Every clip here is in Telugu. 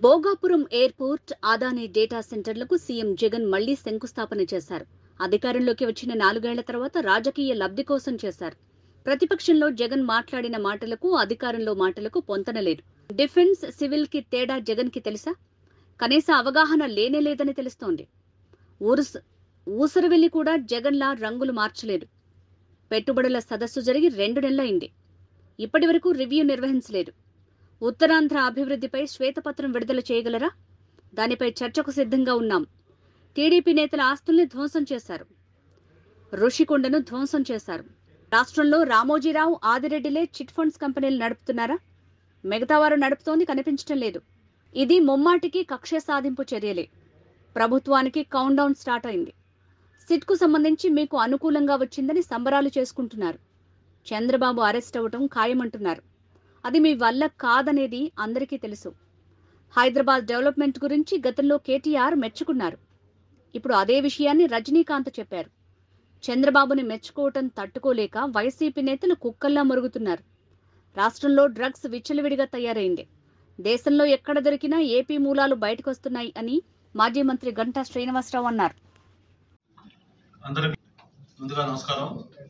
భోగాపురం ఎయిర్పోర్ట్ అదానీ డేటా సెంటర్లకు సీఎం జగన్ మళ్లీ శంకుస్థాపన చేశారు అధికారంలోకి వచ్చిన నాలుగేళ్ల తర్వాత రాజకీయ లబ్ధి కోసం చేశారు ప్రతిపక్షంలో జగన్ మాట్లాడిన మాటలకు అధికారంలో మాటలకు పొంతనలేదు డిఫెన్స్ సివిల్ కి తేడా జగన్ కి తెలుసా కనీస అవగాహన లేనే లేదని తెలుస్తోంది ఊరుస ఊసరవెల్లి కూడా జగన్లా రంగులు మార్చలేదు పెట్టుబడుల సదస్సు జరిగి రెండు నెలలైంది ఇప్పటి వరకు రివ్యూ నిర్వహించలేదు ఉత్తరాంధ్ర అభివృద్ధిపై శ్వేతపత్రం విడుదల చేయగలరా దానిపై చర్చకు సిద్ధంగా ఉన్నాం టీడీపీ నేతల ఆస్తుల్ని ధ్వంసం చేశారు ఋషికొండను ధ్వంసం చేశారు రాష్ట్రంలో రామోజీరావు ఆదిరెడ్డిలే చిట్ ఫండ్స్ కంపెనీలు నడుపుతున్నారా మిగతా వారు నడుపుతోంది కనిపించటం లేదు ఇది ముమ్మాటికి కక్ష సాధింపు చర్యలే ప్రభుత్వానికి కౌంట్ డౌన్ స్టార్ట్ అయింది సిట్కు సంబంధించి మీకు అనుకూలంగా వచ్చిందని సంబరాలు చేసుకుంటున్నారు చంద్రబాబు అరెస్ట్ అవ్వటం ఖాయమంటున్నారు అది మీ వల్ల కాదనేది అందరికీ తెలుసు హైదరాబాద్ డెవలప్మెంట్ గురించి గతంలో కేటీఆర్ మెచ్చుకున్నారు ఇప్పుడు అదే విషయాన్ని రజనీకాంత్ చెప్పారు చంద్రబాబుని మెచ్చుకోవటం తట్టుకోలేక వైసీపీ నేతలు కుక్కల్లా మరుగుతున్నారు రాష్ట్రంలో డ్రగ్స్ విచ్చలవిడిగా తయారైంది దేశంలో ఎక్కడ దొరికినా ఏపీ మూలాలు బయటకొస్తున్నాయి అని మాజీ మంత్రి గంటా శ్రీనివాసరావు అన్నారు అందరికి ముందుగా నమస్కారం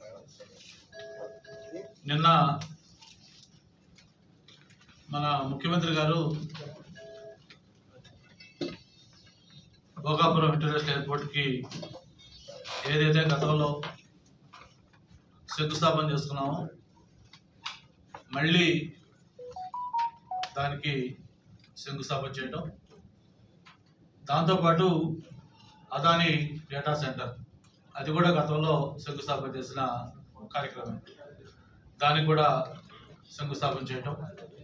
నిన్న మన ముఖ్యమంత్రి గారు భోగాపురం ఇంటర్నేషనల్ ఎయిర్పోర్ట్కి ఏదైతే గతంలో శంకుస్థాపన చేసుకున్నామో మళ్ళీ దానికి శంకుస్థాపన చేయటం దాంతోపాటు అదాని డేటా సెంటర్ అది కూడా గతంలో శంకుస్థాపన చేసిన కార్యక్రమం దానికి కూడా శంకుస్థాపన చేయటం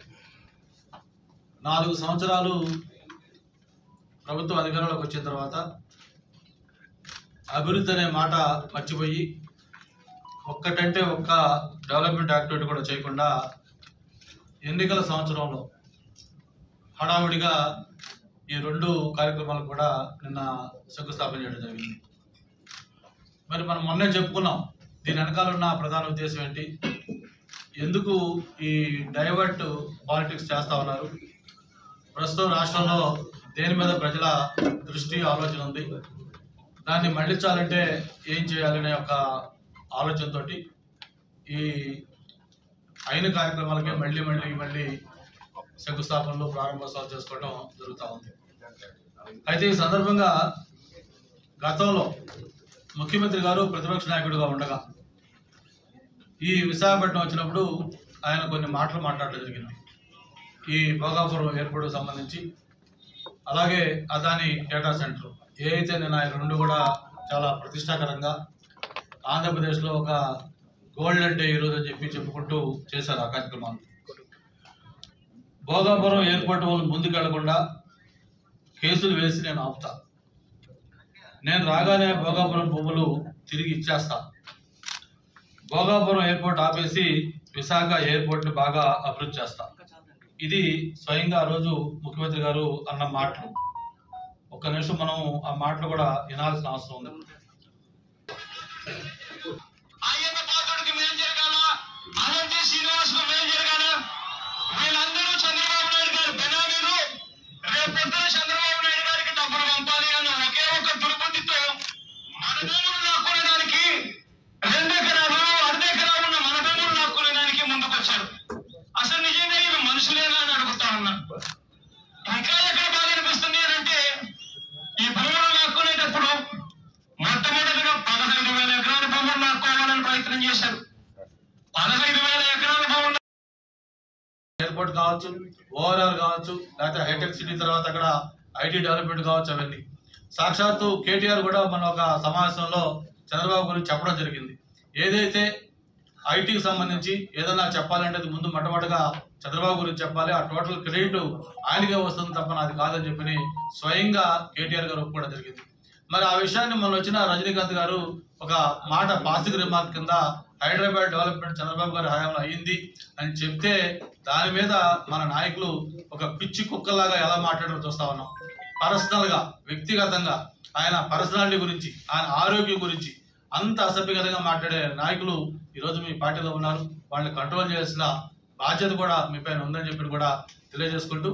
నాలుగు సంవత్సరాలు ప్రభుత్వం అధికారంలోకి వచ్చిన తర్వాత అభివృద్ధి అనే మాట మర్చిపోయి ఒక్కటంటే ఒక్క డెవలప్మెంట్ యాక్టివిటీ కూడా చేయకుండా ఎన్నికల సంవత్సరంలో హడావుడిగా ఈ రెండు కార్యక్రమాలు కూడా నిన్న శంకుస్థాపన చేయడం జరిగింది మరి మనం మొన్నే చెప్పుకున్నాం దీని వెనకాల ఉన్న ప్రధాన ఉద్దేశం ఏంటి ఎందుకు ఈ డైవర్ట్ పాలిటిక్స్ చేస్తా ఉన్నారు ప్రస్తుతం రాష్ట్రంలో దేని మీద ప్రజల దృష్టి ఆలోచన ఉంది దాన్ని మళ్ళించాలంటే ఏం చేయాలనే ఒక ఆలోచనతో ఈ అయిన కార్యక్రమాలకే మళ్ళీ మళ్ళీ మళ్ళీ శంకుస్థాపనలు ప్రారంభోత్సవాలు చేసుకోవడం జరుగుతూ ఉంది అయితే ఈ సందర్భంగా గతంలో ముఖ్యమంత్రి గారు ప్రతిపక్ష నాయకుడిగా ఉండగా ఈ విశాఖపట్నం వచ్చినప్పుడు ఆయన కొన్ని మాటలు మాట్లాడడం జరిగింది ఈ భోగాపురం ఎయిర్పోర్ట్కి సంబంధించి అలాగే అదాని డేటా సెంటర్ ఏ అయితే నేను ఆయన రెండు కూడా చాలా ప్రతిష్టాకరంగా ఆంధ్రప్రదేశ్లో ఒక గోల్డెన్ డే ఈరోజు అని చెప్పి చెప్పుకుంటూ చేశారు ఆ కార్యక్రమాన్ని భోగాపురం ఎయిర్పోర్ట్ వాళ్ళు ముందుకు వెళ్లకుండా కేసులు వేసి నేను ఆపుతా నేను రాగానే భోగాపురం భూములు తిరిగి ఇచ్చేస్తా భోగాపురం ఎయిర్పోర్ట్ ఆపేసి విశాఖ ఎయిర్పోర్ట్ని బాగా అభివృద్ధి చేస్తా ఇది స్వయంగా ఆ రోజు ముఖ్యమంత్రి గారు అన్న మాటలు ఒక్క నిమిషం మనం ఆ మాటలు కూడా వినాల్సిన అవసరం ఉంది అయ్యన్న పాత్రుడికి మేలు జరగాల అనంతి శ్రీనివాస్ కు మేలు జరగాల వీళ్ళందరూ చంద్రబాబు నాయుడు గారు బెనామీలు రేపు పొద్దున చంద్రబాబు నాయుడు గారికి డబ్బులు పంపాలి అన్న ఒకే ఒక దుర్బుద్ధితో మన భూములు లాక్కునేదానికి రెండు ఎకరాలు అర్ధ ఎకరాలు ఉన్న మన భూములు లాక్కునేదానికి ముందుకొచ్చారు అసలు నిజంగా ఇవి మనుషులేనా అని అడుగుతా ఉన్నా ఇంకా ఎక్కడ బాధ అనిపిస్తుంది అని అంటే ఈ భూములు లాక్కునేటప్పుడు మొట్టమొదటిగా పదహైదు వేల ఎకరాల భూములు లాక్కోవాలని ప్రయత్నం చేశారు పదహైదు వేల ఎకరాల భూములు ఎయిర్పోర్ట్ కావచ్చు ఓఆర్ఆర్ కావచ్చు లేకపోతే హైటెక్ సిటీ తర్వాత అక్కడ ఐటీ డెవలప్మెంట్ కావచ్చు అవన్నీ సాక్షాత్తు కేటీఆర్ కూడా మన ఒక సమావేశంలో చంద్రబాబు గురించి చెప్పడం జరిగింది ఏదైతే ఐటీకి సంబంధించి ఏదైనా చెప్పాలంటే అది ముందు మొట్టమొదటిగా చంద్రబాబు గురించి చెప్పాలి ఆ టోటల్ క్రెడిట్ ఆయనకే వస్తుంది తప్ప నాది కాదని చెప్పి స్వయంగా కేటీఆర్ గారు ఒప్పుకోవడం జరిగింది మరి ఆ విషయాన్ని మొన్న వచ్చిన రజనీకాంత్ గారు ఒక మాట పాజిటివ్ రిమార్క్ కింద హైదరాబాద్ డెవలప్మెంట్ చంద్రబాబు గారి హయాంలో అయ్యింది అని చెప్తే దాని మీద మన నాయకులు ఒక పిచ్చి కుక్కలాగా ఎలా మాట్లాడారో చూస్తా ఉన్నాం పర్సనల్ గా వ్యక్తిగతంగా ఆయన పర్సనాలిటీ గురించి ఆయన ఆరోగ్యం గురించి అంత అసభ్యకరంగా మాట్లాడే నాయకులు ఈరోజు మీ పార్టీలో ఉన్నారు వాళ్ళని కంట్రోల్ చేయాల్సిన బాధ్యత కూడా మీ పైన ఉందని చెప్పి కూడా తెలియజేసుకుంటూ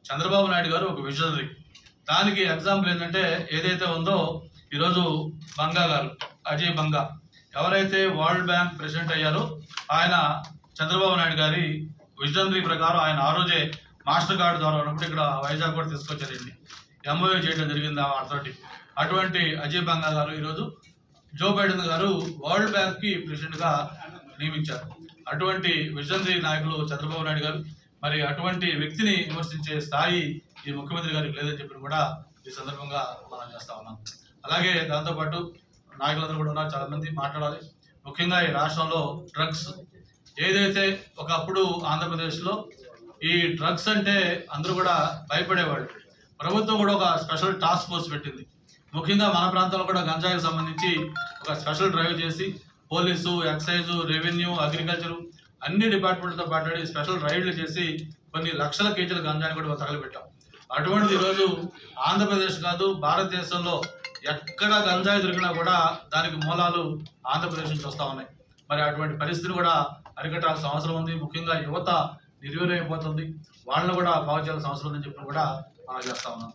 చంద్రబాబు నాయుడు గారు ఒక విజనరీ దానికి ఎగ్జాంపుల్ ఏంటంటే ఏదైతే ఉందో ఈరోజు బంగా గారు అజయ్ బంగా ఎవరైతే వరల్డ్ బ్యాంక్ ప్రెసిడెంట్ అయ్యారో ఆయన చంద్రబాబు నాయుడు గారి విజనరీ ప్రకారం ఆయన ఆ రోజే మాస్టర్ కార్డు ద్వారా ఉన్నప్పుడు ఇక్కడ వైజాగ్ కూడా తీసుకొచ్చారండి ఎంఓఏ చేయడం జరిగింది ఆ వాటితోటి అటువంటి అజయ్ బంగా గారు ఈరోజు జో బైడెన్ గారు వరల్డ్ బ్యాంక్ కి ప్రెసిడెంట్ గా నియమించారు అటువంటి విజనరీ నాయకులు చంద్రబాబు నాయుడు గారు మరి అటువంటి వ్యక్తిని విమర్శించే స్థాయి ఈ ముఖ్యమంత్రి గారికి లేదని చెప్పి కూడా ఈ సందర్భంగా మనం చేస్తా ఉన్నాం అలాగే దాంతోపాటు నాయకులందరూ కూడా ఉన్నారు చాలా మంది మాట్లాడాలి ముఖ్యంగా ఈ రాష్ట్రంలో డ్రగ్స్ ఏదైతే ఒకప్పుడు ఆంధ్రప్రదేశ్లో ఈ డ్రగ్స్ అంటే అందరూ కూడా భయపడేవాళ్ళు ప్రభుత్వం కూడా ఒక స్పెషల్ టాస్క్ ఫోర్స్ పెట్టింది ముఖ్యంగా మన ప్రాంతంలో కూడా గంజాయికి సంబంధించి ఒక స్పెషల్ డ్రైవ్ చేసి పోలీసు ఎక్సైజ్ రెవెన్యూ అగ్రికల్చర్ అన్ని డిపార్ట్మెంట్లతో మాట్లాడి స్పెషల్ రైడ్లు చేసి కొన్ని లక్షల కేజీల గంజాయిని కూడా తగలబెట్టాం అటువంటిది ఈరోజు ఆంధ్రప్రదేశ్ కాదు భారతదేశంలో ఎక్కడ గంజాయి దొరికినా కూడా దానికి మూలాలు ఆంధ్రప్రదేశ్ నుంచి వస్తా ఉన్నాయి మరి అటువంటి పరిస్థితిని కూడా అరికట్టాల్సిన అవసరం ఉంది ముఖ్యంగా యువత నిర్వీర్యమైపోతుంది వాళ్ళని కూడా బాగు చేయాల్సిన అవసరం ఉందని చెప్పి కూడా మనం చేస్తా ఉన్నాం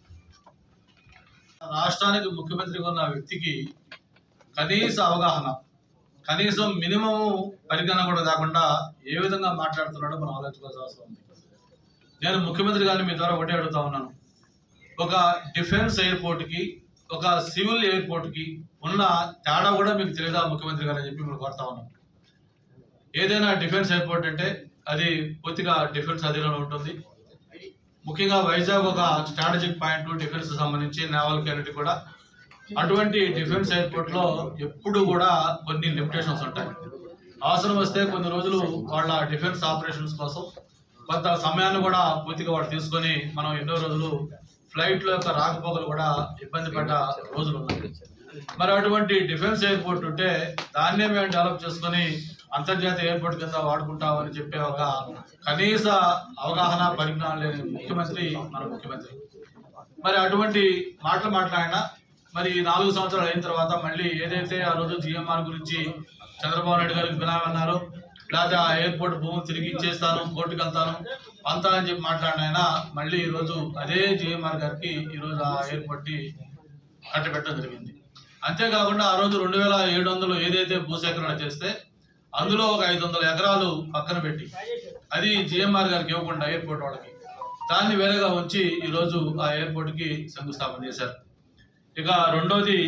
రాష్ట్రానికి ముఖ్యమంత్రిగా ఉన్న వ్యక్తికి కనీస అవగాహన కనీసం మినిమం పరిజ్ఞానం కూడా కాకుండా ఏ విధంగా మాట్లాడుతున్నాడో మనం ఆలోచించాల్సిన అవసరం ఉంది నేను ముఖ్యమంత్రి గారిని మీ ద్వారా ఒకటే అడుగుతా ఉన్నాను ఒక డిఫెన్స్ ఎయిర్పోర్ట్కి ఒక సివిల్ ఎయిర్పోర్ట్కి ఉన్న తేడా కూడా మీకు తెలియదా ముఖ్యమంత్రి గారు అని చెప్పి మేము కోరుతా ఉన్నాం ఏదైనా డిఫెన్స్ ఎయిర్పోర్ట్ అంటే అది పూర్తిగా డిఫెన్స్ అధీనంలో ఉంటుంది ముఖ్యంగా వైజాగ్ ఒక స్ట్రాటజిక్ పాయింట్ డిఫెన్స్ సంబంధించి నేవల్ కెనటి కూడా అటువంటి డిఫెన్స్ ఎయిర్పోర్ట్ లో ఎప్పుడు కూడా కొన్ని లిమిటేషన్స్ ఉంటాయి అవసరం వస్తే కొన్ని రోజులు వాళ్ళ డిఫెన్స్ ఆపరేషన్స్ కోసం కొంత సమయాన్ని కూడా పూర్తిగా వాడు తీసుకొని మనం ఎన్నో రోజులు ఫ్లైట్ లో యొక్క రాకపోకలు కూడా ఇబ్బంది పడ్డ రోజులు ఉన్నాయి మరి అటువంటి డిఫెన్స్ ఎయిర్పోర్ట్ ఉంటే దాన్నే మేము డెవలప్ చేసుకొని అంతర్జాతీయ ఎయిర్పోర్ట్ కింద వాడుకుంటామని చెప్పే ఒక కనీస అవగాహన పరిజ్ఞానం లేని ముఖ్యమంత్రి మన ముఖ్యమంత్రి మరి అటువంటి మాటలు మాట్లాడినా మరి ఈ నాలుగు సంవత్సరాలు అయిన తర్వాత మళ్ళీ ఏదైతే ఆ రోజు జిఎంఆర్ గురించి చంద్రబాబు నాయుడు గారికి బినామన్నారు లేకపోతే ఆ ఎయిర్పోర్ట్ భూమి తిరిగి ఇచ్చేస్తాను కోర్టుకు వెళ్తాను అంతా అని చెప్పి మాట్లాడిన ఆయన మళ్ళీ ఈ రోజు అదే జిఎంఆర్ గారికి ఈ రోజు ఆ ఎయిర్పోర్ట్ ని కట్టబెట్టడం జరిగింది అంతేకాకుండా ఆ రోజు రెండు వేల ఏడు వందలు ఏదైతే భూసేకరణ చేస్తే అందులో ఒక ఐదు వందల ఎకరాలు పక్కన పెట్టి అది జిఎంఆర్ గారికి ఇవ్వకుండా ఎయిర్పోర్ట్ వాళ్ళకి దాన్ని వేరేగా ఉంచి ఈ రోజు ఆ ఎయిర్పోర్ట్ కి శంకుస్థాపన చేశారు ఇక రెండోది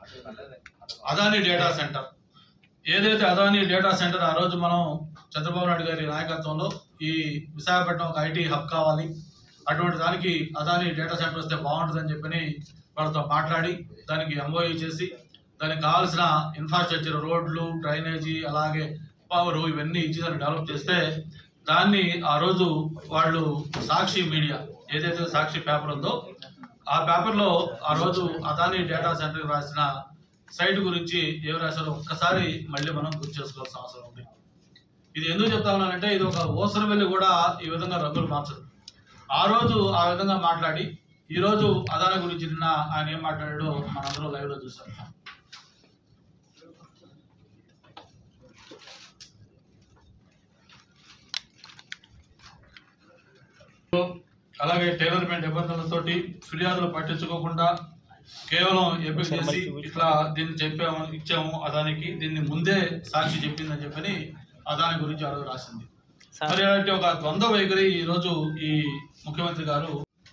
అదాని డేటా సెంటర్ ఏదైతే అదాని డేటా సెంటర్ ఆ రోజు మనం చంద్రబాబు నాయుడు గారి నాయకత్వంలో ఈ విశాఖపట్నం ఒక ఐటీ హబ్ కావాలి అటువంటి దానికి అదాని డేటా సెంటర్ వస్తే బాగుంటుందని చెప్పని వాళ్ళతో మాట్లాడి దానికి ఎంఓఈ చేసి దానికి కావాల్సిన ఇన్ఫ్రాస్ట్రక్చర్ రోడ్లు డ్రైనేజీ అలాగే పవర్ ఇవన్నీ ఇచ్చి దాన్ని డెవలప్ చేస్తే దాన్ని ఆ రోజు వాళ్ళు సాక్షి మీడియా ఏదైతే సాక్షి పేపర్ ఉందో ఆ పేపర్లో ఆ రోజు అదాని డేటా సెంటర్ రాసిన సైట్ గురించి ఏం రాశారో ఒక్కసారి మళ్ళీ మనం గుర్తు చేసుకోవాల్సిన అవసరం ఉంది ఇది ఎందుకు చెప్తా ఉన్నానంటే ఇది ఒక ఓసర వెళ్ళి కూడా ఈ విధంగా రంగులు మార్చదు ఆ రోజు ఆ విధంగా మాట్లాడి ఈ రోజు అదాని గురించి నిన్న ఆయన ఏం మాట్లాడాడో మనందరూ లైవ్ లో చూసాం అలాగే టైలర్మెంట్ నిబంధనలతోటి ఫిర్యాదులు పట్టించుకోకుండా కేవలం ఎంపిక చేసి ఇట్లా దీన్ని చెప్పాము ఇచ్చాము అదానికి దీన్ని ముందే సాక్షి చెప్పిందని చెప్పని అదాని గురించి ఆ రోజు రాసింది మరి అలాంటి ఒక ద్వంద్వ వైఖరి ఈ రోజు ఈ ముఖ్యమంత్రి గారు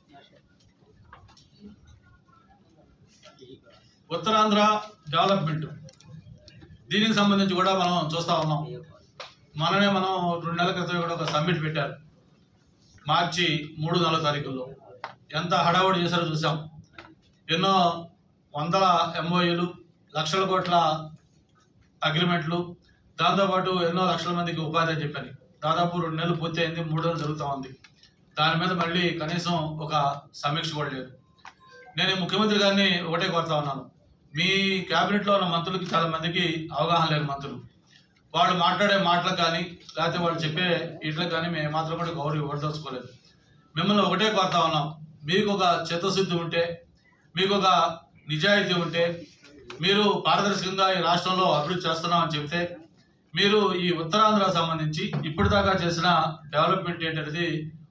ఉత్తరాంధ్ర డెవలప్మెంట్ దీనికి సంబంధించి కూడా మనం చూస్తా ఉన్నాం మననే మనం రెండు నెలల క్రితం కూడా ఒక సమ్మిట్ పెట్టారు మార్చి మూడు నాలుగు తారీఖుల్లో ఎంత హడావుడి చేశారో చూసాం ఎన్నో వందల ఎంఓయూలు లక్షల కోట్ల అగ్రిమెంట్లు దాంతోపాటు ఎన్నో లక్షల మందికి ఉపాధి అని చెప్పాను దాదాపు రెండు నెలలు పూర్తి అయింది మూడు నెలలు జరుగుతూ ఉంది దాని మీద మళ్ళీ కనీసం ఒక సమీక్ష కూడా లేదు నేను ఈ ముఖ్యమంత్రి గారిని ఒకటే కోరుతా ఉన్నాను మీ క్యాబినెట్లో ఉన్న మంత్రులకి చాలా మందికి అవగాహన లేని మంత్రులు వాళ్ళు మాట్లాడే మాటలకు కానీ లేకపోతే వాళ్ళు చెప్పే ఇట్లకు కానీ మేము మాత్రం కూడా గౌరవం ఇవ్వదలుచుకోలేదు మిమ్మల్ని ఒకటే కోరుతా ఉన్నాం మీకు ఒక చిత్తశుద్ధి ఉంటే మీకు ఒక నిజాయితీ ఉంటే మీరు పారదర్శకంగా ఈ రాష్ట్రంలో అభివృద్ధి చేస్తున్నామని చెప్తే మీరు ఈ ఉత్తరాంధ్ర సంబంధించి ఇప్పటిదాకా చేసిన డెవలప్మెంట్ ఏంటనేది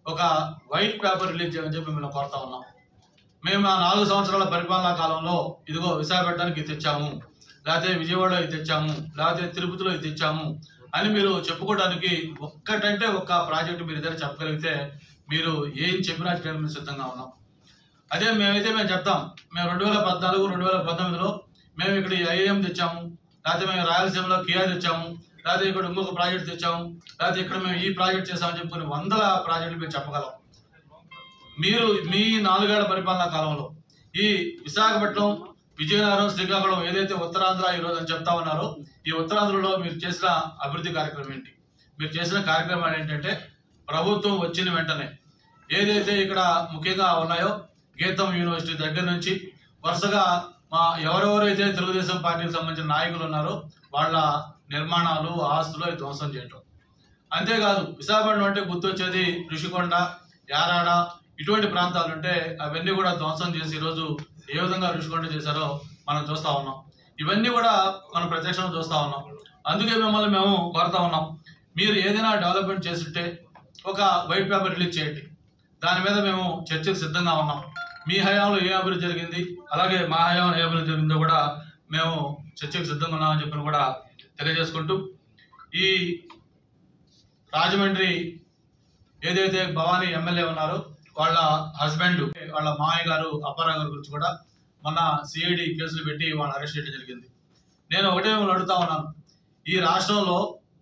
ఒక వైట్ పేపర్ రిలీజ్ చేయమని చెప్పి మిమ్మల్ని కోరుతా ఉన్నాం మేము ఆ నాలుగు సంవత్సరాల పరిపాలనా కాలంలో ఇదిగో విశాఖపట్నానికి ఇది తెచ్చాము లేకపోతే విజయవాడలో ఇది తెచ్చాము లేకపోతే తిరుపతిలో ఇది తెచ్చాము అని మీరు చెప్పుకోవడానికి ఒక్కటంటే ఒక్క ప్రాజెక్టు మీరు ఇద్దరు చెప్పగలిగితే మీరు ఏం చెప్పినా చేయడానికి సిద్ధంగా ఉన్నాం అదే మేమైతే మేము చెప్తాం మేము రెండు వేల పద్నాలుగు రెండు వేల పంతొమ్మిదిలో మేము ఇక్కడ ఐఏఎం తెచ్చాము లేకపోతే మేము రాయలసీమలో కియా తెచ్చాము లేకపోతే ఇక్కడ ఇంకొక ప్రాజెక్ట్ తెచ్చాము లేకపోతే ఇక్కడ మేము ఈ ప్రాజెక్ట్ చేసామని చెప్పుకొని వందల ప్రాజెక్టులు మేము చెప్పగలం మీరు మీ నాలుగేళ్ల పరిపాలనా కాలంలో ఈ విశాఖపట్నం విజయనగరం శ్రీకాకుళం ఏదైతే ఉత్తరాంధ్ర ఈ రోజు అని చెప్తా ఉన్నారో ఈ ఉత్తరాంధ్రలో మీరు చేసిన అభివృద్ధి కార్యక్రమం ఏంటి మీరు చేసిన కార్యక్రమాలు ఏంటంటే ప్రభుత్వం వచ్చిన వెంటనే ఏదైతే ఇక్కడ ముఖ్యంగా ఉన్నాయో గీతం యూనివర్సిటీ దగ్గర నుంచి వరుసగా మా ఎవరెవరైతే తెలుగుదేశం పార్టీకి సంబంధించిన నాయకులు ఉన్నారో వాళ్ళ నిర్మాణాలు ఆస్తులు అవి ధ్వంసం చేయటం అంతేకాదు విశాఖపట్నం అంటే గుర్తొచ్చేది ఋషికొండ యారాడ ఇటువంటి ప్రాంతాలు ఉంటే అవన్నీ కూడా ధ్వంసం చేసి ఈరోజు ఏ విధంగా ఋషికొండ చేశారో మనం చూస్తా ఉన్నాం ఇవన్నీ కూడా మనం ప్రత్యక్షంగా చూస్తా ఉన్నాం అందుకే మిమ్మల్ని మేము కోరుతా ఉన్నాం మీరు ఏదైనా డెవలప్మెంట్ చేస్తుంటే ఒక వైట్ పేపర్ రిలీజ్ చేయండి దాని మీద మేము చర్చకు సిద్ధంగా ఉన్నాం మీ హయాంలో ఏ అభివృద్ధి జరిగింది అలాగే మా హయాంలో ఏ అభివృద్ధి జరిగిందో కూడా మేము చర్చకు సిద్ధంగా ఉన్నామని చెప్పి కూడా తెలియజేసుకుంటూ ఈ రాజమండ్రి ఏదైతే భవానీ ఎమ్మెల్యే ఉన్నారో వాళ్ళ హస్బెండ్ వాళ్ళ మామయ్య గారు అప్పారావు గారి గురించి కూడా మొన్న సిఐడి కేసులు పెట్టి వాళ్ళని అరెస్ట్ చేయడం జరిగింది నేను ఒకటే మిమ్మల్ని అడుగుతా ఉన్నాను ఈ రాష్ట్రంలో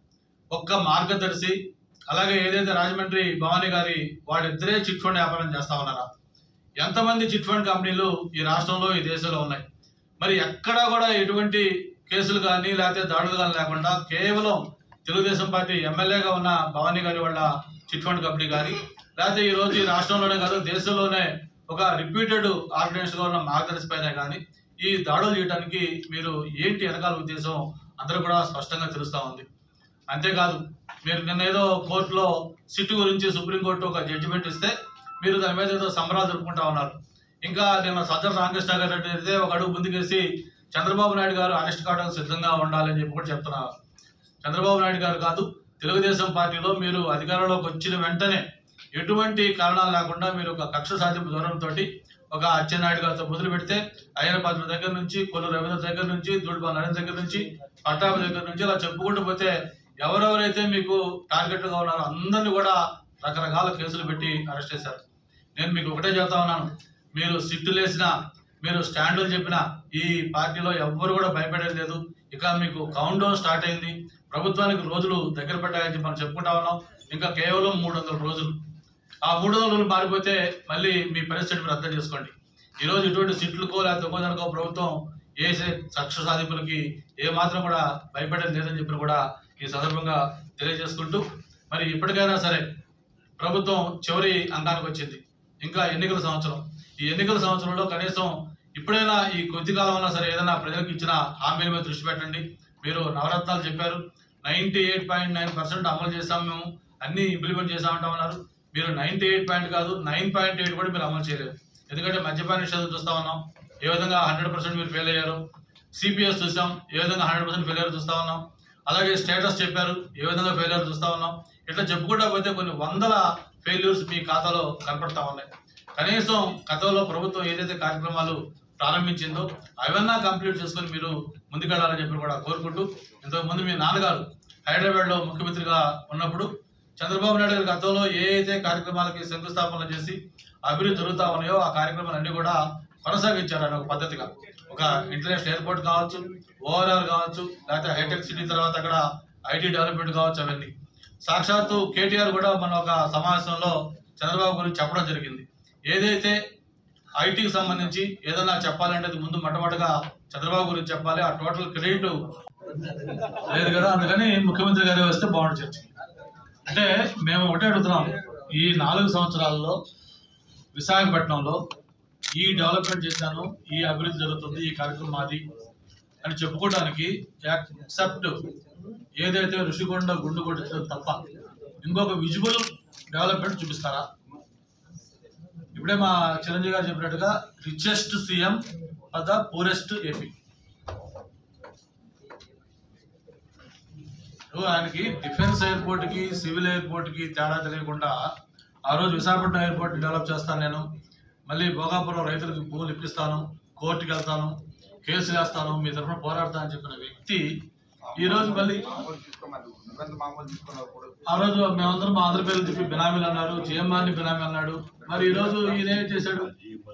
ఒక్క మార్గదర్శి అలాగే ఏదైతే రాజమండ్రి భవానీ గారి వాళ్ళిద్దరే చిట్ ఫండ్ వ్యాపారం చేస్తా ఉన్నారా ఎంతమంది చిట్ ఫండ్ కంపెనీలు ఈ రాష్ట్రంలో ఈ దేశంలో ఉన్నాయి మరి ఎక్కడా కూడా ఎటువంటి కేసులు కానీ లేకపోతే దాడులు కానీ లేకుండా కేవలం తెలుగుదేశం పార్టీ ఎమ్మెల్యేగా ఉన్న భవానీ గారి వాళ్ళ చిట్ ఫండ్ కంపెనీ కానీ లేకపోతే ఈ రోజు ఈ రాష్ట్రంలోనే కాదు దేశంలోనే ఒక రిప్యూటెడ్ ఆర్గనైజేషన్ గా ఉన్న మార్గదర్శి పైన కానీ ఈ దాడులు చేయడానికి మీరు ఏంటి వెనకాల ఉద్దేశం అందరూ కూడా స్పష్టంగా తెలుస్తా ఉంది అంతేకాదు మీరు నిన్న ఏదో కోర్టులో సిట్ గురించి సుప్రీంకోర్టు ఒక జడ్జిమెంట్ ఇస్తే మీరు దాని మీద ఏదో సంబరాలు జరుపుకుంటా ఉన్నారు ఇంకా నిన్న సజ్జల రామకృష్ణ గారు అయితే ఒక అడుగు ముందుకేసి చంద్రబాబు నాయుడు గారు అరెస్ట్ కావడానికి సిద్ధంగా ఉండాలని చెప్పి కూడా చెప్తున్నారు చంద్రబాబు నాయుడు గారు కాదు తెలుగుదేశం పార్టీలో మీరు అధికారంలోకి వచ్చిన వెంటనే ఎటువంటి కారణాలు లేకుండా మీరు ఒక కక్ష సాధింపు ధోరణితో ఒక అచ్చెన్నాయుడు గారితో మొదలు పెడితే అయ్యన పాత్ర దగ్గర నుంచి కొల్లు రవీంద్ర దగ్గర నుంచి దూడిపా నరేంద్ర దగ్గర నుంచి పట్టాభి దగ్గర నుంచి ఇలా చెప్పుకుంటూ పోతే ఎవరెవరైతే మీకు టార్గెట్ గా ఉన్నారో అందరినీ కూడా రకరకాల కేసులు పెట్టి అరెస్ట్ చేశారు నేను మీకు ఒకటే చెప్తా ఉన్నాను మీరు సిట్టులు వేసినా మీరు స్టాండులు చెప్పినా ఈ పార్టీలో ఎవ్వరు కూడా భయపడేది లేదు ఇక మీకు కౌంట్ డౌన్ స్టార్ట్ అయింది ప్రభుత్వానికి రోజులు దగ్గర పడ్డాయని చెప్పి మనం చెప్పుకుంటా ఉన్నాం ఇంకా కేవలం మూడు వందల రోజులు ఆ మూడు వందల రోజులు మారిపోతే మళ్ళీ మీ పరిస్థితి మీరు అర్థం చేసుకోండి ఈ రోజు ఇటువంటి సీట్లకో లేకపోతే ఇంకోదానికో ప్రభుత్వం వేసే కక్ష సాధింపులకి ఏ మాత్రం కూడా భయపడేది లేదని చెప్పి కూడా ఈ సందర్భంగా తెలియజేసుకుంటూ మరి ఇప్పటికైనా సరే ప్రభుత్వం చివరి అంకానికి వచ్చింది ఇంకా ఎన్నికల సంవత్సరం ఈ ఎన్నికల సంవత్సరంలో కనీసం ఇప్పుడైనా ఈ కొద్ది కాలం అయినా సరే ఏదైనా ప్రజలకు ఇచ్చిన హామీల మీద దృష్టి పెట్టండి మీరు నవరత్నాలు చెప్పారు ninety eight point nine percent అమలు చేసాం మేము అన్ని ఇంప్లిమెంట్ చేసామంటామన్నారు మీరు నైన్టీ ఎయిట్ పాయింట్ కాదు నైన్ పాయింట్ ఎయిట్ కూడా మీరు అమలు చేయలేదు ఎందుకంటే మద్యపాన నిషేధం చూస్తా ఉన్నాం ఏ విధంగా హండ్రెడ్ పర్సెంట్ మీరు ఫెయిల్ అయ్యారు సిపిఎస్ చూసాం ఏ విధంగా హండ్రెడ్ పర్సెంట్ ఫెయిల్ అయ్యారు చూస్తా ఉన్నాం అలాగే స్టేటస్ చెప్పారు ఏ విధంగా ఫెయిల్ అయ్యారు చూస్తా ఉన్నాం ఇట్లా చెప్పుకుంటా పోతే కొన్ని వందల ఫెయిల్యూర్స్ మీ ఖాతాలో కనపడతా ఉన్నాయి కనీసం గతంలో ప్రభుత్వం ఏదైతే కార్యక్రమాలు ప్రారంభించిందో అవన్నా కంప్లీట్ చేసుకొని మీరు ముందుకెళ్లాలని చెప్పి కూడా కోరుకుంటూ ఇంతకు ముందు మీ నాన్నగారు హైదరాబాద్ లో ముఖ్యమంత్రిగా ఉన్నప్పుడు చంద్రబాబు నాయుడు గారి గతంలో ఏ అయితే కార్యక్రమాలకి శంకుస్థాపన చేసి అభివృద్ధి జరుగుతా ఉన్నాయో ఆ కార్యక్రమాలన్నీ కూడా కొనసాగించారు ఆయన ఒక పద్ధతిగా ఒక ఇంటర్నేషనల్ ఎయిర్పోర్ట్ కావచ్చు ఓఆర్ఆర్ కావచ్చు లేకపోతే హైటెక్ సిటీ తర్వాత అక్కడ ఐటీ డెవలప్మెంట్ కావచ్చు అవన్నీ సాక్షాత్తు కేటీఆర్ కూడా మన ఒక సమావేశంలో చంద్రబాబు గురించి చెప్పడం జరిగింది ఏదైతే ఐటీకి సంబంధించి ఏదైనా చెప్పాలంటే అది ముందు మొట్టమొదటిగా చంద్రబాబు గురించి చెప్పాలి ఆ టోటల్ క్రెడిట్ లేదు కదా అందుకని ముఖ్యమంత్రి గారు వస్తే బాగుంటుంది చర్చ అంటే మేము ఒకటే అడుగుతున్నాం ఈ నాలుగు సంవత్సరాల్లో విశాఖపట్నంలో ఈ డెవలప్మెంట్ చేశాను ఈ అభివృద్ధి జరుగుతుంది ఈ కార్యక్రమం మాది అని చెప్పుకోవడానికి ఎక్సెప్ట్ ఏదైతే ఋషికొండ గుండు కొట్టించడం తప్ప ఇంకొక విజువల్ డెవలప్మెంట్ చూపిస్తారా ఇప్పుడే మా చిరంజీవి గారు చెప్పినట్టుగా richest CM of the poorest AP ఆయనకి డిఫెన్స్ ఎయిర్పోర్ట్ కి సివిల్ ఎయిర్పోర్ట్ కి తేడా తెలియకుండా ఆ రోజు విశాఖపట్నం ఎయిర్పోర్ట్ డెవలప్ చేస్తాను నేను మళ్ళీ భోగాపురం రైతులకు భూములు ఇప్పిస్తాను కోర్టుకి వెళ్తాను కేసులు వేస్తాను మీ తరఫున పోరాడతాను అని చెప్పిన వ్యక్తి ఈ రోజు మళ్ళీ ఆ రోజు మేమందరం మా ఆంధ్ర పేర్లు చెప్పి బినామీలు అన్నారు జిఎంఆర్ ని బినామీ అన్నాడు మరి ఈ రోజు ఈయన ఏం చేశాడు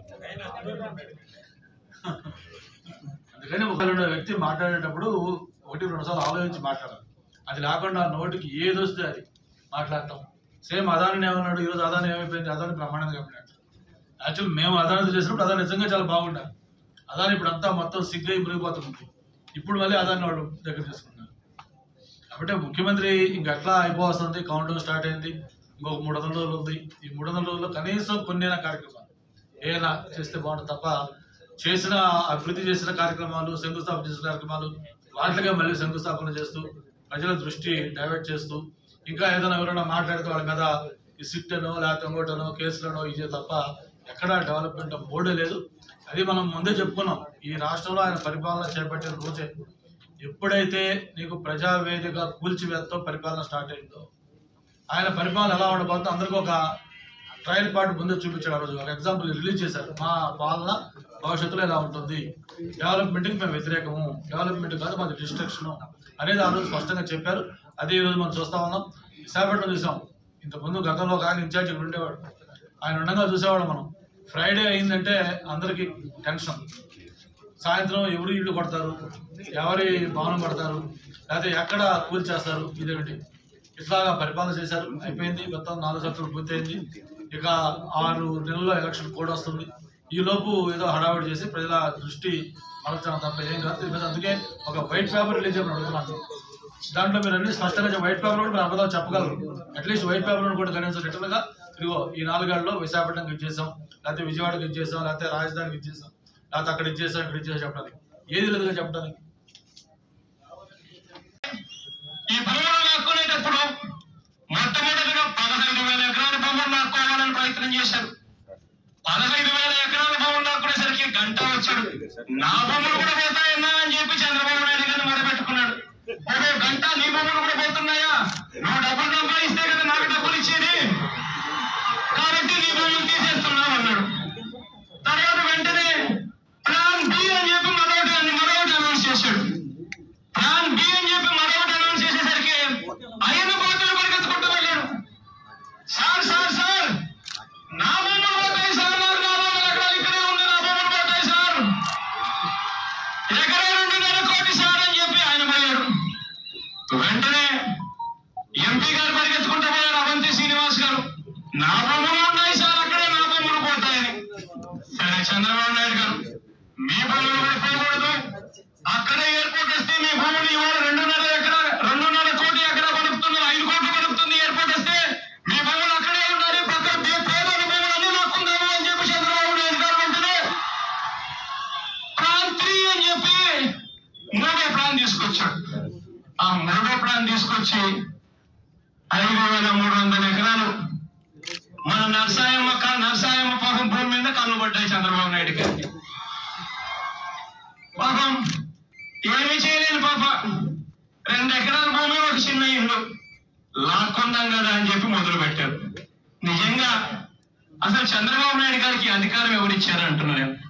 అందుకని ఒక రెండు వ్యక్తి మాట్లాడేటప్పుడు ఒకటి రెండు సార్లు ఆలోచించి మాట్లాడాలి అది లేకుండా నోటికి ఏది వస్తే అది మాట్లాడటం సేమ్ అదాని ఏమన్నాడు ఈరోజు అదాని ఏమైపోయింది అదాని బ్రహ్మాండంగా చెప్పినట్టు యాక్చువల్ మేము అదానితో చేసినప్పుడు అదాని నిజంగా చాలా బాగుంటారు అదాని ఇప్పుడు అంతా మొత్తం సిగ్గై మునిగిపోతుంది ఇప్పుడు మళ్ళీ అదాన్ని వాళ్ళు దగ్గర తీసుకున్నారు కాబట్టి ముఖ్యమంత్రి ఇంకా ఎట్లా అయిపోతుంది కౌంట్ డౌన్ స్టార్ట్ అయింది ఇంకొక మూడు వందల రోజులు ఉంది ఈ మూడు వందల రోజుల్లో కనీసం కొన్ని కార్యక్రమాలు ఏదైనా చేస్తే బాగుంటుంది తప్ప చేసిన అభివృద్ధి చేసిన కార్యక్రమాలు శంకుస్థాపన చేసిన కార్యక్రమాలు వాటికే మళ్ళీ శంకుస్థాపన చేస్తూ ప్రజల దృష్టి డైవర్ట్ చేస్తూ ఇంకా ఏదైనా ఎవరైనా మాట్లాడితే వాళ్ళ మీద ఈ సిట్టనో లేకపోతే ఇంకోటనో కేసులనో ఇదే తప్ప ఎక్కడా డెవలప్మెంట్ బోర్డే లేదు అది మనం ముందే చెప్పుకున్నాం ఈ రాష్ట్రంలో ఆయన పరిపాలన చేపట్టిన రోజే ఎప్పుడైతే నీకు ప్రజావేదిక కూల్చివేతతో పరిపాలన స్టార్ట్ అయిందో ఆయన పరిపాలన ఎలా ఉండబోతుందో అందరికీ ఒక ట్రయల్ పార్ట్ ముందే చూపించాడు ఆ రోజు ఒక ఎగ్జాంపుల్ రిలీజ్ చేశారు మా పాలన భవిష్యత్తులో ఎలా ఉంటుంది డెవలప్మెంట్కి మేము వ్యతిరేకము డెవలప్మెంట్ కాదు మాది డిస్ట్రక్షన్ అనేది ఆ రోజు స్పష్టంగా చెప్పారు అదే ఈ రోజు మనం చూస్తా ఉన్నాం విశాఖపట్నం చూసాం ఇంతకుముందు గతంలో ఒక ఆయన ఇన్ఛార్జ్ ఇక్కడ ఉండేవాడు ఆయన ఉండగా చూసేవాడు మనం ఫ్రైడే అయిందంటే అందరికీ టెన్షన్ సాయంత్రం ఎవరు ఇల్లు కొడతారు ఎవరి భవనం కొడతారు లేకపోతే ఎక్కడ కూల్ చేస్తారు ఇదేమిటి ఇట్లాగా పరిపాలన చేశారు అయిపోయింది మొత్తం నాలుగు సంవత్సరాలు పూర్తయింది ఇక ఆరు నెలల్లో ఎలక్షన్ కోడ్ వస్తుంది ఈ లోపు ఏదో హడావిడి చేసి ప్రజల దృష్టి మరల్చడం తప్ప ఏం కాదు దీని మీద అందుకే ఒక వైట్ పేపర్ రిలీజ్ చేయమని అడుగుతున్నాను దాంట్లో మీరు అన్ని స్పష్టంగా వైట్ పేపర్ కూడా మీరు అబద్ధాలు చెప్పగలరు అట్లీస్ట్ వైట్ పేపర్ కూడా కనీసం రిటర్న్ గా ఇదిగో ఈ నాలుగేళ్లలో విశాఖపట్నంకి ఇచ్చేసాం లేకపోతే విజయవాడకి ఇచ్చేసాం లేకపోతే రాజధానికి ఇచ్చేసాం లేకపోతే అక్కడ ఇచ్చేసాం ఇక్కడ ఇచ్చేసాం చెప్పడానికి ఏది లేదుగా చెప్పడానికి ఈ భూములు లాక్కునేటప్పుడు మొట్టమొదటిగా పదహైదు వేల ఎకరాల భూములు లాక్కోవాలని ప్రయత్నం చేశారు పదహైదు వేల ఎకరాల భూములు లాక్కునేసరికి గంట వచ్చాడు నా భూములు కూడా పోతాయన్నా అని చెప్పి చంద్రబాబు నాయుడు గారిని మొదలుపెట్టుకున్నాడు ఓ గంట నీ భూములు కూడా పోతున్నాయా నువ్వు డబ్బులు సంపాదిస్తే కదా నాకు డబ్బులు ఇచ్చేది కాబట్టి నీ భూములు తీసేస్తున్నావు అన్నాడు తర్వాత వెంటనే ప్లాన్ బి అని చెప్పి మరొకటి మరొకటి అనౌన్స్ చేశాడు ప్లాన్ బి అని చెప్పి మరొకటి అనౌన్స్ చేసేసరికి ఆయన బాధ్యతలు పరిగెత్తుకుంటూ వెళ్ళాడు సార్ సార్ సార్ నా భూములు పోతాయి సార్ నాకు నాలుగు వందల ఎకరాలు ఇక్కడే ఉంది నా భూములు పోతాయి సార్ ఎకరా రెండున్నర కోటి సార్ అని చెప్పి ఆయన పోయాడు వెంటనే ఎంపీ గారు పరిగెత్తుకుంటూ పోయాడు అవంతి శ్రీనివాస్ గారు నా భూములు ఉన్నాయి సార్ అక్కడే నా భూములు పోతాయని సరే చంద్రబాబు నాయుడు గారు మీ భూములు కూడా పోకూడదు అక్కడే ఎయిర్పోర్ట్ వస్తే మీ భూములు ఇవాళ రెండున్నర ఎకరా రెండున్నర కోటి ఎకరా పలుకుతున్నారు ఐదు కోట్లు పలుకుతుంది ఎయిర్పోర్ట్ వస్తే మీ భూములు అక్కడే ఉండాలి పక్కన పే- పేదల భూములు అన్ని లాక్కుందాము అని చెప్పి చంద్రబాబు నాయుడు గారు వెంటనే ప్లాన్ త్రీ అని చెప్పి మూడో ప్లాన్ తీసుకొచ్చాడు ఆ మూడో ప్లాన్ తీసుకొచ్చి ఐదు వేల మూడు వందల ఎకరాలు మన నర్సాయమ్మ క- నర్సాయమ్మ పాపం భూమి మీద కళ్ళు పడ్డాయి చంద్రబాబు నాయుడు గారికి పాపం ఏమీ చేయలేని పాప రెండు ఎకరాల భూమి ఒక చిన్న ఇల్లు లాక్కుందాం కదా అని చెప్పి మొదలు పెట్టారు నిజంగా అసలు చంద్రబాబు నాయుడు గారికి అధికారం ఎవరిచ్చారు అంటున్నారు నేను.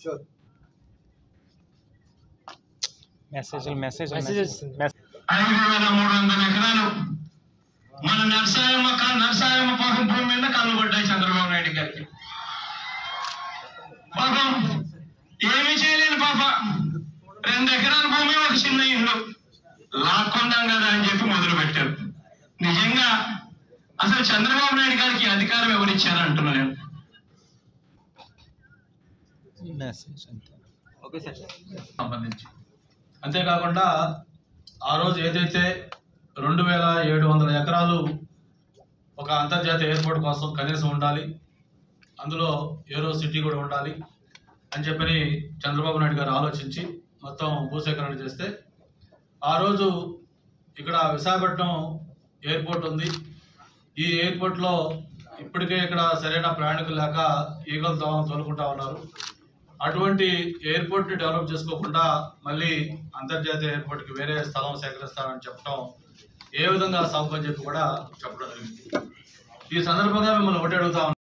మెసేజ్ మెసేజ్ ఐదు వేల మూడు వందల ఎకరాలు మన నర్సాయమ్మ క- నర్సాయమ్మ పాపం భూమి మీద కళ్ళు పడ్డాయి చంద్రబాబు నాయుడు గారికి పాపం ఏమీ చేయలేని పాప రెండు ఎకరాల భూమి ఒక చిన్న ఇల్లు లాక్కుందాం కదా అని చెప్పి మొదలు పెట్టారు నిజంగా అసలు చంద్రబాబు నాయుడు గారికి అధికారం ఎవరిచ్చారు అంటున్నారు నేను. మెసేజ్ అంతే సంబంధించి అంతేకాకుండా ఆ రోజు ఏదైతే రెండు వేల ఏడు వందల ఎకరాలు ఒక అంతర్జాతీయ ఎయిర్పోర్ట్ కోసం కనీసం ఉండాలి అందులో ఏరో సిటీ కూడా ఉండాలి అని చెప్పని చంద్రబాబు నాయుడు గారు ఆలోచించి మొత్తం భూసేకరణ చేస్తే ఆ రోజు ఇక్కడ విశాఖపట్నం ఎయిర్పోర్ట్ ఉంది ఈ ఎయిర్పోర్ట్లో ఇప్పటికే ఇక్కడ సరైన ప్రయాణికులు లేక ఈగల దోమ తోలుకుంటా ఉన్నారు అటువంటి ఎయిర్పోర్ట్ ని డెవలప్ చేసుకోకుండా మళ్ళీ అంతర్జాతీయ ఎయిర్పోర్ట్ కి వేరే స్థలం సేకరిస్తారని చెప్పడం ఏ విధంగా సాగు అని చెప్పి కూడా చెప్పడం జరిగింది ఈ సందర్భంగా మిమ్మల్ని ఒకటి అడుగుతా ఉన్నాను.